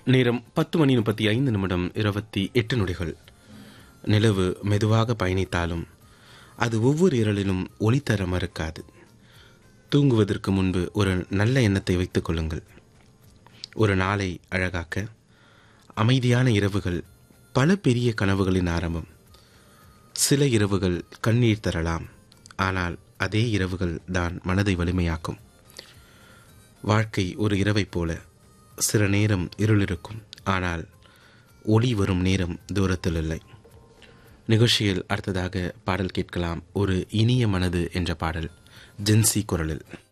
நேரம் பத்து மணி முப்பத்தி ஐந்து நிமிடம் இருபத்தி எட்டு நொடிகள் நிலவு மெதுவாக பயணித்தாலும் அது ஒவ்வொரு இரளிலும் ஒளி தர மறுக்காது தூங்குவதற்கு முன்பு ஒரு நல்ல எண்ணத்தை வைத்துக் கொள்ளுங்கள் ஒரு நாளை அழகாக்க அமைதியான இரவுகள் பல பெரிய கனவுகளின் ஆரம்பம் சில இரவுகள் கண்ணீர் தரலாம் ஆனால் அதே இரவுகள் தான் மனதை வலிமையாக்கும் வாழ்க்கை ஒரு இரவைப் போல சில நேரம் இருள் இருக்கும் ஆனால் ஒளி வரும் நேரம் தூரத்தில் இல்லை நிகழ்ச்சியில் அடுத்ததாக பாடல் கேட்கலாம் ஒரு இனிய மனது என்ற பாடல் ஜென்சி குரலில்